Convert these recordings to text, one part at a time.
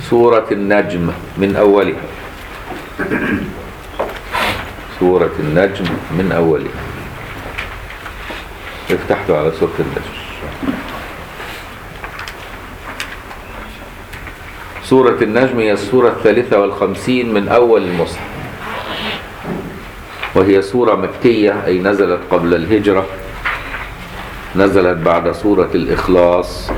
سورة النجم من أولها سورة النجم من أولها افتح له على سورة النجم سورة النجم هي السورة الثالثة والخمسين من أول المصحف وهي سورة مكية أي نزلت قبل الهجرة نزلت بعد سورة الإخلاص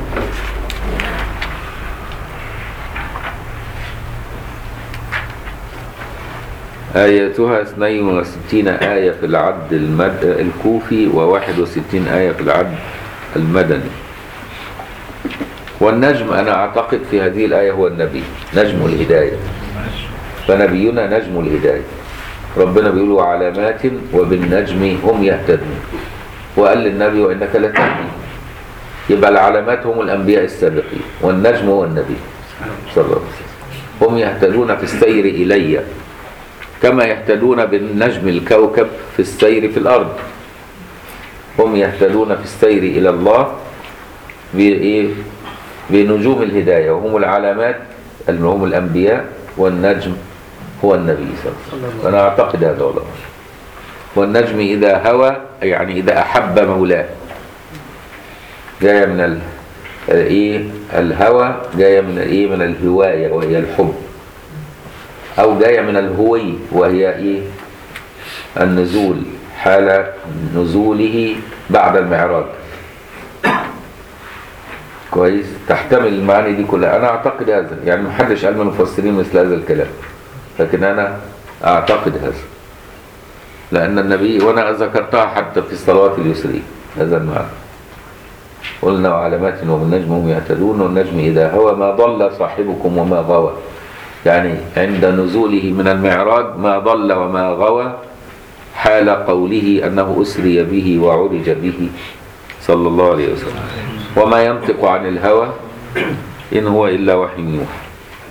آياتها 62 آية في العد المد... الكوفي و61 آية في العد المدني والنجم أنا أعتقد في هذه الآية هو النبي نجم الهداية فنبينا نجم الهداية ربنا بيقول علامات وبالنجم هم يهتدون وقال للنبي وإنك لتهدي يبقى العلامات هم الأنبياء السابقين والنجم هو النبي صلى الله عليه وسلم هم يهتدون في السير إلي كما يهتدون بالنجم الكوكب في السير في الأرض هم يهتدون في السير إلى الله بإيه؟ بنجوم الهداية وهم العلامات اللي هم الأنبياء والنجم هو النبي صلى الله عليه وسلم أنا أعتقد هذا والله والنجم إذا هوى يعني إذا أحب مولاه جاية من ال... إيه الهوى جاية من إيه من الهواية وهي الحب أو جاية من الهوي وهي إيه النزول حال نزوله بعد المعراج كويس تحتمل المعاني دي كلها أنا أعتقد هذا يعني محدش قال من المفسرين مثل هذا الكلام لكن أنا أعتقد هذا لأن النبي وأنا ذكرتها حتى في الصلوات اليسرية هذا المعنى قلنا وعلامات وبالنجم هم يهتدون والنجم إذا هوى ما ضل صاحبكم وما غوى يعني عند نزوله من المعراج ما ضل وما غوى حال قوله أنه أسري به وعرج به صلى الله عليه وسلم وما ينطق عن الهوى إن هو إلا وحي يوحى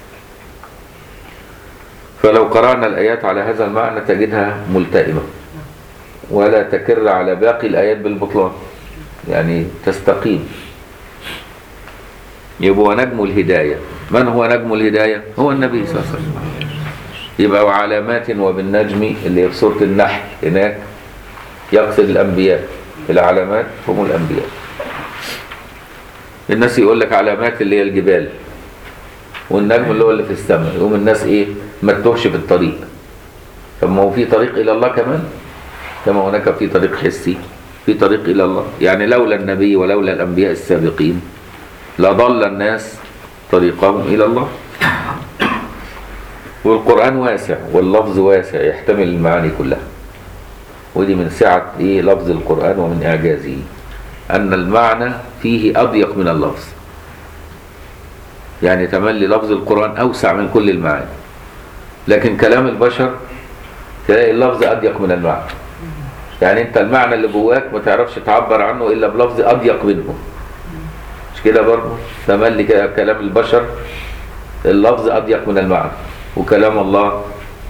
فلو قرأنا الآيات على هذا المعنى تجدها ملتئمة ولا تكر على باقي الآيات بالبطلان يعني تستقيم يبقى نجم الهداية من هو نجم الهداية هو النبي صلى الله عليه وسلم يبقى وعلامات وبالنجم اللي هي في سورة النحل هناك يقصد الأنبياء العلامات هم الأنبياء الناس يقول لك علامات اللي هي الجبال والنجم اللي هو اللي في السماء يقوم الناس ايه ما تتوهش في الطريق طب ما هو في طريق الى الله كمان كما هناك في طريق حسي في طريق الى الله يعني لولا النبي ولولا الانبياء السابقين لضل الناس طريقهم الى الله والقران واسع واللفظ واسع يحتمل المعاني كلها ودي من سعه ايه لفظ القران ومن اعجازه ان المعنى فيه اضيق من اللفظ يعني تملي لفظ القرآن أوسع من كل المعاني لكن كلام البشر تلاقي اللفظ أضيق من المعنى يعني أنت المعنى اللي جواك ما تعرفش تعبر عنه إلا بلفظ أضيق منه مش كده برضه تملي كده كلام البشر اللفظ أضيق من المعنى وكلام الله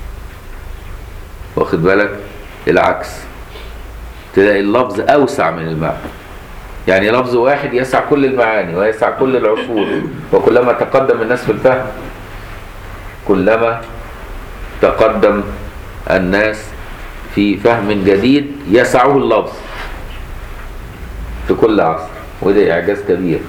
واخد بالك العكس تلاقي اللفظ أوسع من المعنى يعني لفظ واحد يسع كل المعاني ويسع كل العصور وكلما تقدم الناس في الفهم كلما تقدم الناس في فهم جديد يسعه اللفظ في كل عصر وده إعجاز كبير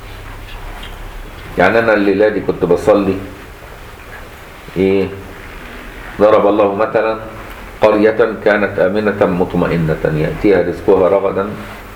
يعني أنا الليلة دي كنت بصلي إيه ضرب الله مثلا قرية كانت آمنة مطمئنة يأتيها رزقها رغدا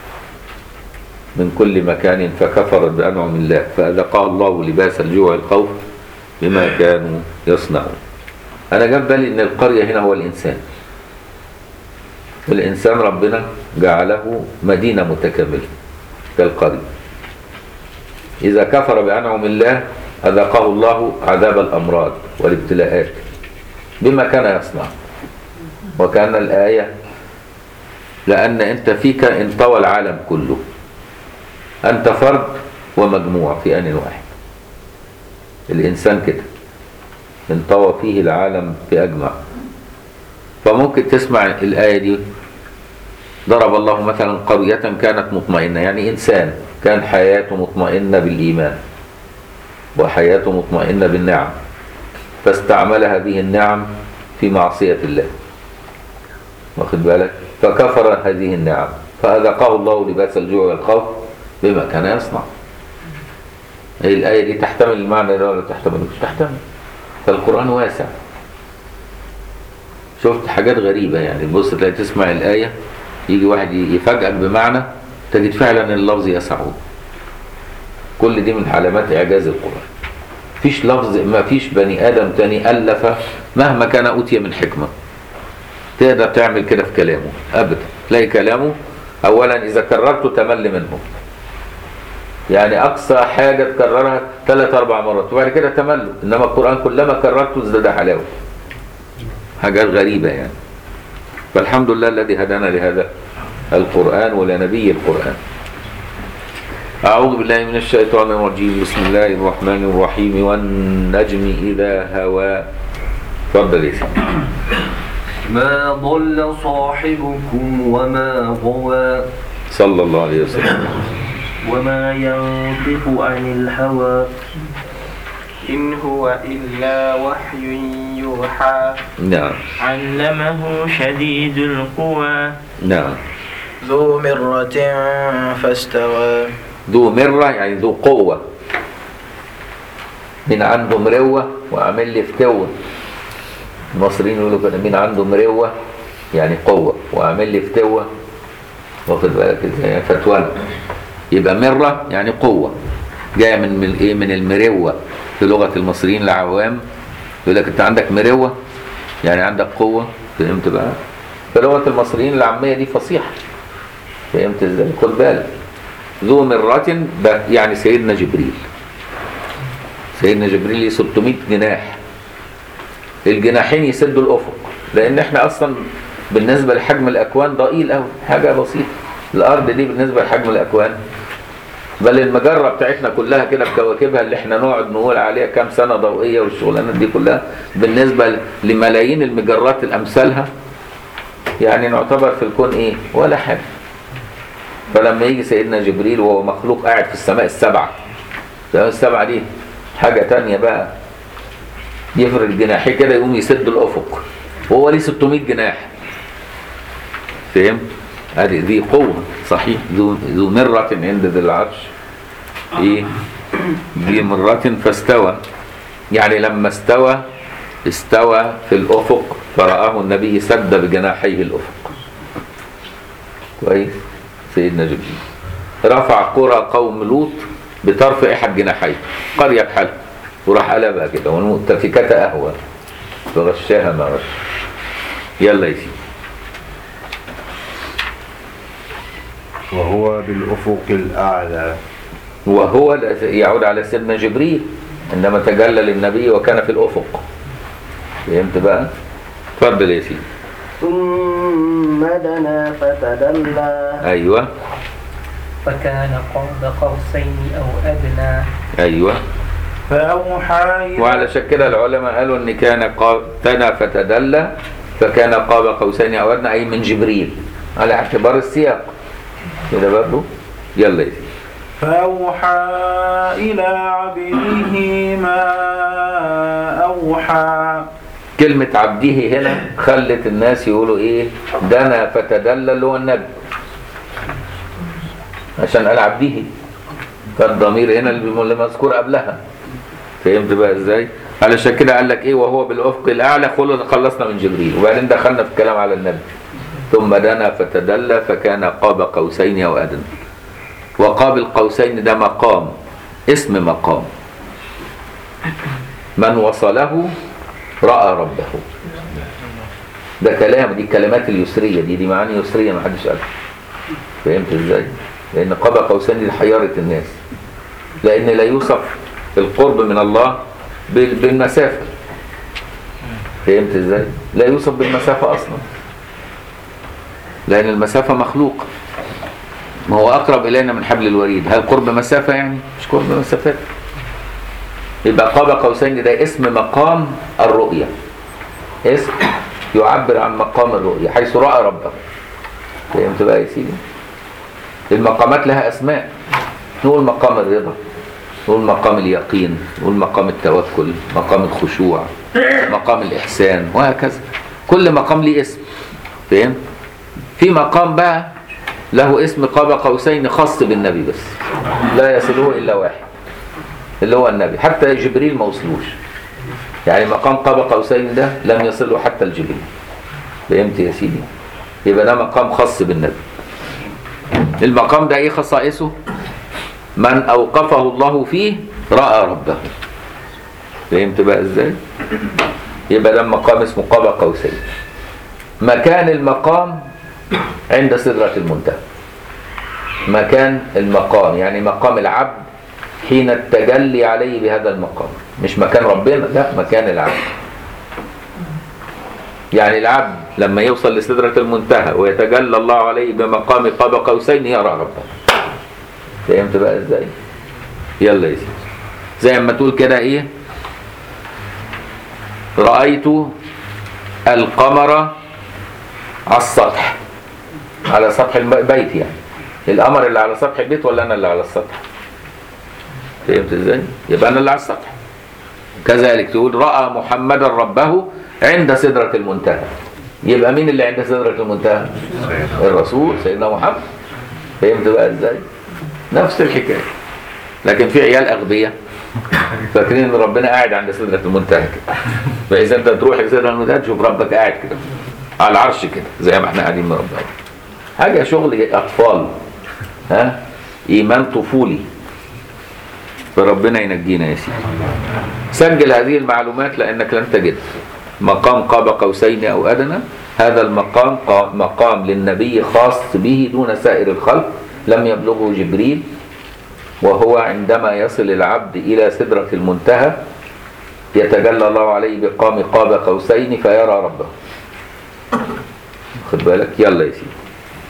من كل مكان فكفرت بأنعم الله فأذقها الله لباس الجوع والخوف بما كانوا يصنعون أنا جاب بالي إن القرية هنا هو الإنسان والإنسان ربنا جعله مدينة متكاملة كالقرية إذا كفر بأنعم الله أذقه الله عذاب الأمراض والابتلاءات بما كان يصنع وكان الآية لأن أنت فيك انطوى العالم كله أنت فرد ومجموع في آن واحد الإنسان كده انطوى فيه العالم بأجمع فممكن تسمع الآية دي ضرب الله مثلا قرية كانت مطمئنة يعني إنسان كان حياته مطمئنة بالإيمان وحياته مطمئنة بالنعم فاستعمل هذه النعم في معصية الله واخد بالك فكفر هذه النعم فأذقه الله لباس الجوع والخوف بما كان يصنع هي الآية دي تحتمل المعنى ده ولا تحتمل مش تحتمل فالقرآن واسع شفت حاجات غريبة يعني تبص تلاقي تسمع الآية يجي واحد يفاجئك بمعنى تجد فعلا اللفظ يسعه كل دي من علامات إعجاز القرآن فيش لفظ ما فيش بني آدم تاني ألف مهما كان أوتي من حكمة تقدر تعمل كده في كلامه أبدا تلاقي كلامه أولا إذا كررته تمل منه يعني أقصى حاجة تكررها ثلاث أربع مرات وبعد كده تمل إنما القرآن كلما كررته ازداد حلاوة حاجات غريبة يعني فالحمد لله الذي هدانا لهذا القرآن ولنبي القرآن أعوذ بالله من الشيطان الرجيم بسم الله الرحمن الرحيم والنجم إذا هوى تفضل يا سيدي ما ضل صاحبكم وما غوى صلى الله عليه وسلم وما ينطق عن الهوى إن هو إلا وحي يوحى نعم علمه شديد القوى نعم ذو مرة فاستوى ذو مرة يعني ذو قوة مين عنده مروة وعامل لي فتوة المصريين يقولوا كده مين عنده مروة يعني قوة وعامل لي فتوة واخد بالك ازاي يعني فتوى يبقى مرة يعني قوة جاية من من ايه من المروة في لغة المصريين العوام يقول لك انت عندك مروة يعني عندك قوة فهمت بقى في لغة المصريين العامية دي فصيحة فهمت ازاي خد بالك ذو مرة ده يعني سيدنا جبريل سيدنا جبريل ليه 600 جناح الجناحين يسدوا الافق لان احنا اصلا بالنسبه لحجم الاكوان ضئيل قوي حاجه بسيطه الارض دي بالنسبه لحجم الاكوان بل المجره بتاعتنا كلها كده بكواكبها اللي احنا نقعد نقول عليها كام سنه ضوئيه والشغلانات دي كلها بالنسبه لملايين المجرات الامثالها يعني نعتبر في الكون ايه ولا حاجه فلما يجي سيدنا جبريل وهو مخلوق قاعد في السماء السبعه السماء السبعه دي حاجه تانية بقى يفرد جناحيه كده يقوم يسد الافق وهو ليه 600 جناح فهم هذه ذي قوه صحيح ذو ذو مره عند ذي العرش ايه ذي مره فاستوى يعني لما استوى استوى في الافق فرآه النبي سد بجناحيه الافق كويس سيدنا جبريل رفع قرى قوم لوط بطرف احد جناحيه قريه بحالها وراح قلبها كده والمؤتفكات اهوى فغشاها ما غش يلا يا سيدي وهو بالأفق الأعلى وهو يعود على سيدنا جبريل عندما تجلى للنبي وكان في الافق فهمت بقى اتفضل يا سيدي ثم دنا فتدلى ايوه فكان قاب قوسين أو أدنى ايوه فأوحى إلى وعلى كده العلماء قالوا ان كان قاب تنا فتدلى فكان قاب قوسين او ادنى اي من جبريل على اعتبار السياق كده برضه يلا يا سيدي فأوحى إلى عبده ما أوحى كلمة عبده هنا خلت الناس يقولوا ايه دنا فتدلى اللي هو النبي عشان قال عبده فالضمير هنا اللي مذكور قبلها فهمت بقى ازاي علشان كده قال لك ايه وهو بالافق الاعلى خلص خلصنا من جبريل وبعدين دخلنا في الكلام على النبي ثم دنا فتدلى فكان قاب قوسين او ادنى وقاب القوسين ده مقام اسم مقام من وصله راى ربه ده كلام دي الكلمات اليسريه دي دي معاني يسريه ما حدش قالها فهمت ازاي لان قاب قوسين دي حيرت الناس لان لا يوصف القرب من الله بال- بالمسافه فهمت ازاي لا يوصف بالمسافه اصلا لان المسافه مخلوقه ما هو اقرب الينا من حبل الوريد هل قرب مسافه يعني مش قرب مسافات يبقى قاب قوسين ده اسم مقام الرؤيه اسم يعبر عن مقام الرؤيه حيث راى ربه فهمت بقى يا سيدي المقامات لها اسماء نقول مقام الرضا نقول مقام اليقين نقول مقام التوكل مقام الخشوع مقام الإحسان وهكذا كل مقام ليه اسم فاهم في مقام بقى له اسم قاب قوسين خاص بالنبي بس لا يصله إلا واحد اللي هو النبي حتى جبريل ما وصلوش يعني مقام قاب قوسين ده لم يصله حتى الجبريل فهمت يا سيدي يبقى ده مقام خاص بالنبي المقام ده ايه خصائصه من اوقفه الله فيه راى ربه فهمت بقى ازاي يبقى ده مقام اسمه قاب قوسين مكان المقام عند سدرة المنتهى مكان المقام يعني مقام العبد حين التجلي عليه بهذا المقام مش مكان ربنا لا مكان العبد يعني العبد لما يوصل لسدرة المنتهى ويتجلى الله عليه بمقام قاب قوسين يرى ربه فهمت بقى ازاي يلا يا سيدي زي ما تقول كده ايه رأيت القمر على السطح على سطح البيت يعني القمر اللي على سطح البيت ولا انا اللي على السطح فهمت ازاي يبقى انا اللي على السطح كذلك تقول راى محمدا ربه عند سدره المنتهى يبقى مين اللي عند سدره المنتهى الرسول سيدنا محمد فهمت بقى ازاي نفس الحكايه لكن في عيال اغبياء فاكرين ان ربنا قاعد عند سدره المنتهى كده فاذا انت تروح لسدره المنتهى تشوف ربك قاعد كده على العرش كده زي ما احنا قاعدين من ربنا حاجه شغل اطفال ها ايمان طفولي فربنا ينجينا يا سيدي سجل هذه المعلومات لانك لن تجد مقام قاب قوسين او ادنى هذا المقام قا- مقام للنبي خاص به دون سائر الخلق لم يبلغه جبريل وهو عندما يصل العبد الى سدره المنتهى يتجلى الله عليه بقام قاب قوسين فيرى ربه خد بالك يلا يا سيدي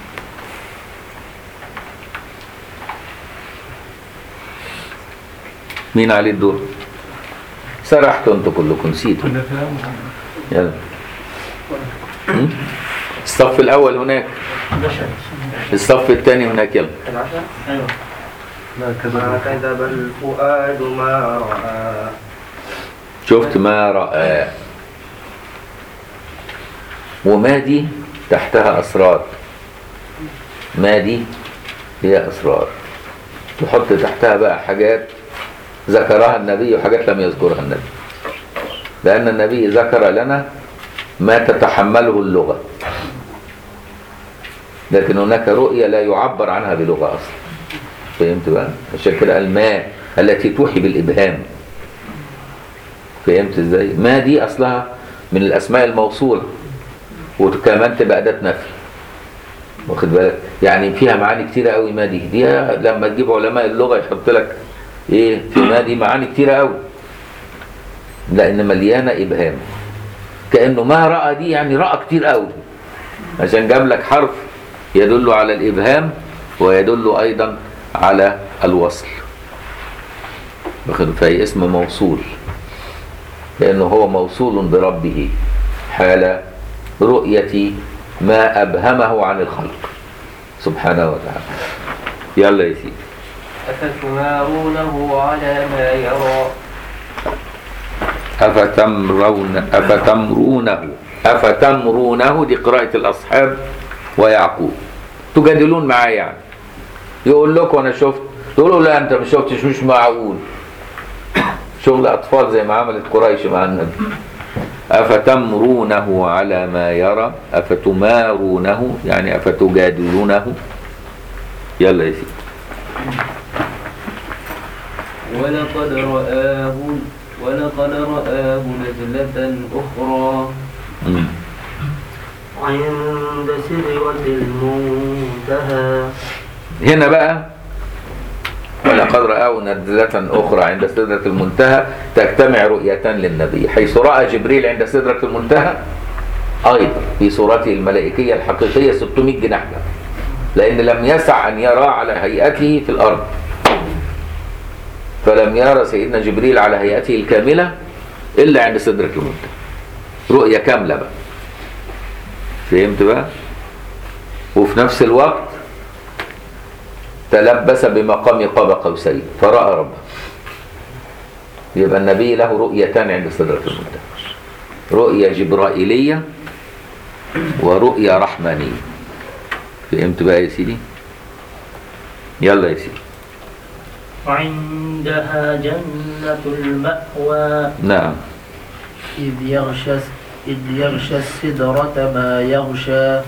مين عليه الدور سرحتوا انتوا كلكم نسيتوا يلا هم؟ الصف الاول هناك الصف الثاني هناك يلا ما كذب الفؤاد ما رأى شفت ما رأى وما دي تحتها أسرار ما دي هي أسرار تحط تحتها بقى حاجات ذكرها النبي وحاجات لم يذكرها النبي لأن النبي ذكر لنا ما تتحمله اللغة لكن هناك رؤية لا يعبر عنها بلغة أصلا فهمت بقى عشان كده الماء التي توحي بالإبهام فهمت ازاي ما دي اصلها من الاسماء الموصوله وكمان تبقى اداه نفي واخد بالك يعني فيها معاني كتيره قوي ما دي دي لما تجيب علماء اللغه يحط لك ايه في ما دي معاني كتيره قوي لان مليانه ابهام كانه ما راى دي يعني راى كتير قوي عشان جاب لك حرف يدل على الابهام ويدل ايضا على الوصل واخد فهي اسم موصول لأنه هو موصول بربه حال رؤية ما أبهمه عن الخلق سبحانه وتعالى يلا يا سيدي أفتمارونه على ما يرى أفتمرون أفتمرونه أفتمرونه دي قراءة الأصحاب ويعقوب تجادلون معاه يعني يقول لكم أنا شفت تقولوا لا أنت ما شفتش مش معقول شغل أطفال زي ما عملت قريش مع النبي أفتمرونه على ما يرى أفتمارونه يعني أفتجادلونه يلا يا سيدي ولقد رآه ولقد رآه نزلة أخرى مم. عند سدرة المنتهى هنا بقى ولقد رآه نزلة أخرى عند سدرة المنتهى تجتمع رؤيتان للنبي حيث رأى جبريل عند سدرة المنتهى أيضا في صورته الملائكية الحقيقية 600 جناح له لأن لم يسع أن يرى على هيئته في الأرض فلم يرى سيدنا جبريل على هيئته الكاملة إلا عند سدرة المنتهى رؤية كاملة بقى فهمت بقى وفي نفس الوقت تلبس بمقام قاب قوسين فرأى ربه يبقى النبي له رؤيتان عند سدرة المنتهى رؤية جبرائيلية ورؤية رحمانية فهمت بقى يا سيدي يلا يا سيدي وعندها جنة المأوى نعم إذ يغشى إذ يغشى السدرة ما يغشى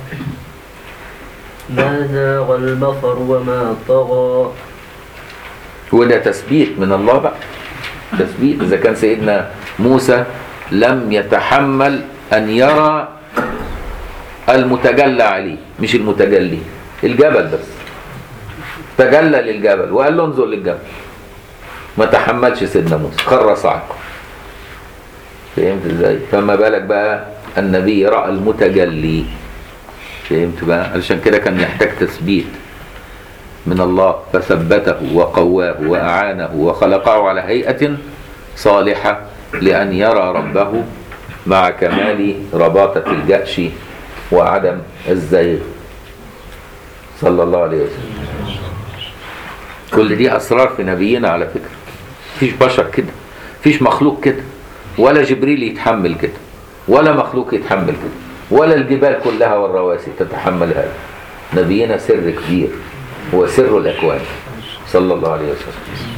ما زاغ البصر وما طغى وده تثبيت من الله بقى تثبيت إذا كان سيدنا موسى لم يتحمل أن يرى المتجلى عليه مش المتجلي الجبل بس تجلى للجبل وقال له انظر للجبل ما تحملش سيدنا موسى خر صعقه فهمت ازاي فما بالك بقى النبي راى المتجلي فهمت بقى علشان كده كان يحتاج تثبيت من الله فثبته وقواه وأعانه وخلقه على هيئة صالحة لأن يرى ربه مع كمال رباطة الجأش وعدم الزيغ صلى الله عليه وسلم كل دي أسرار في نبينا على فكرة فيش بشر كده فيش مخلوق كده ولا جبريل يتحمل كده ولا مخلوق يتحمل كده ولا الجبال كلها والرواسي تتحمل هذا نبينا سر كبير هو سر الأكوان صلى الله عليه وسلم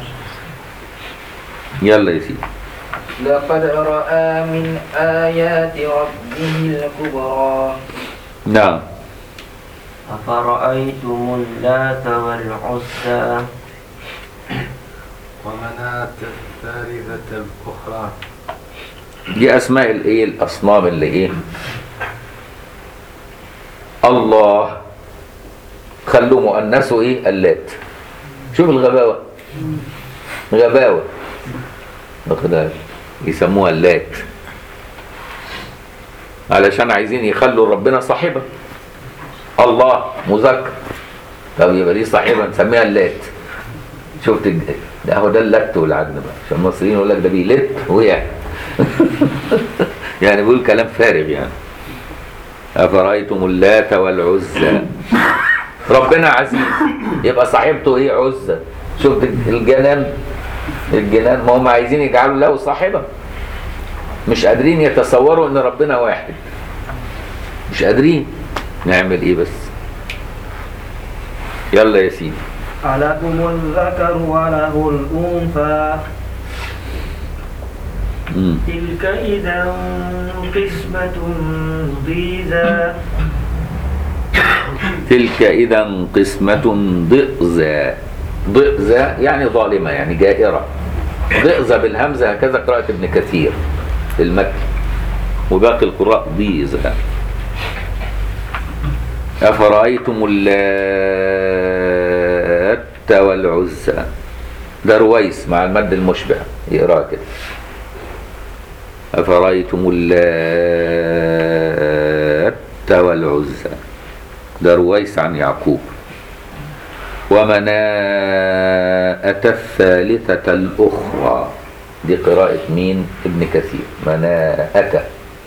يلا يا سيدي لقد رأى من آيات ربه الكبرى نعم أفرأيتم اللات والعزى ومناة الثالثة الأخرى دي اسماء الايه الاصنام اللي ايه الله خلوه مؤنثه ايه اللات شوف الغباوه غباوه واخد بالك؟ يسموها اللات علشان عايزين يخلوا ربنا صاحبه الله مذكر طب يبقى دي صاحبه نسميها اللات شفت الج- ده هو ده اللت والعجن بقى عشان المصريين يقول لك ده بيلت وقع يعني بيقول كلام فارغ يعني أفرأيتم اللات والعزى ربنا عزيز يبقى صاحبته ايه عزى شفت الجنان الجنان ما هم عايزين يجعلوا له صاحبة مش قادرين يتصوروا ان ربنا واحد مش قادرين نعمل ايه بس يلا يا سيدي ألكم الذكر وله الأنثى مم. تلك إذا قسمة ضيزى تلك إذا قسمة ضئزى ضئزى يعني ظالمة يعني جائرة ضئزى بالهمزة هكذا قراءة ابن كثير المكي وباقي القراء ضيزى أفرأيتم اللات والعزى ده رويس مع المد المشبع يقرأ كده أفرأيتم اللات والعزى ده رويس عن يعقوب ومناءة الثالثة الأخرى دي قراءة مين ابن كثير مناءة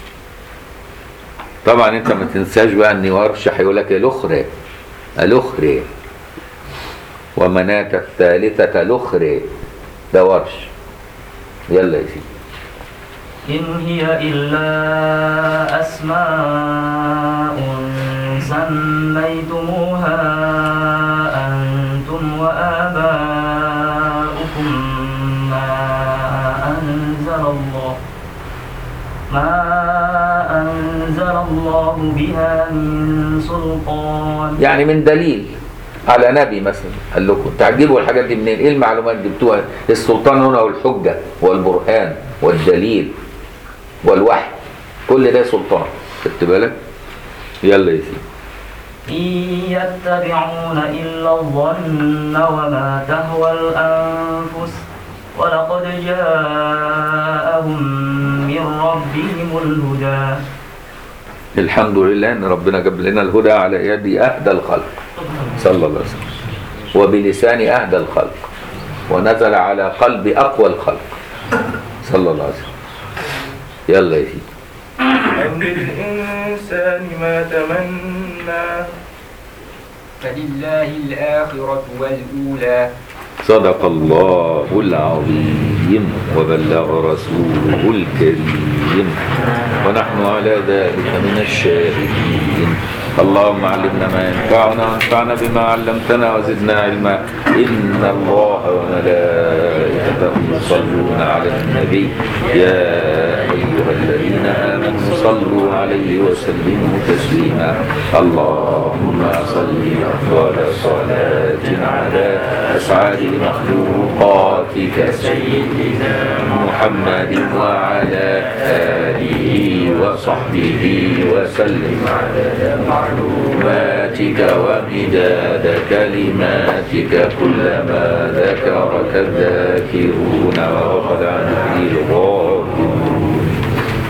طبعا انت ما تنساش بقى ان ورش هيقول لك الاخرى الاخرى ومناة الثالثة الاخرى ده ورش يلا يا سيدي إن هي إلا أسماء سميتموها أنتم وآباؤكم ما أنزل الله ما أنزل الله بها من سلطان يعني من دليل على نبي مثلا قال لكم تعجبوا الحاجات دي منين ايه المعلومات دي جبتوها السلطان هنا والحجة والبرهان والدليل والوحي كل ده سلطان خدت بالك يلا يا سيدي إن يتبعون إلا الظن وما تهوى الأنفس ولقد جاءهم من ربهم الهدى الحمد لله ان ربنا جاب لنا الهدى على يد اهدى الخلق صلى الله عليه وسلم وبلسان اهدى الخلق ونزل على قلب اقوى الخلق صلى الله عليه وسلم يلا يا سيدي أم للإنسان ما تمنى فلله الآخرة والأولى صدق الله العظيم وبلغ رسوله الكريم ونحن على ذلك من الشاهدين اللهم علمنا ما ينفعنا وانفعنا بما علمتنا وزدنا علما إن الله وملائكته يصلون على النبي يا أيها الذين آمنوا صلوا عليه وسلموا تسليما اللهم صل أفضل صلاة على أسعد مخلوقاتك سيدنا محمد وعلى آله وصحبه وسلم عدد معلوماتك ومداد كلماتك كلما ذكرك الذاكرون وغفل عن الغافلين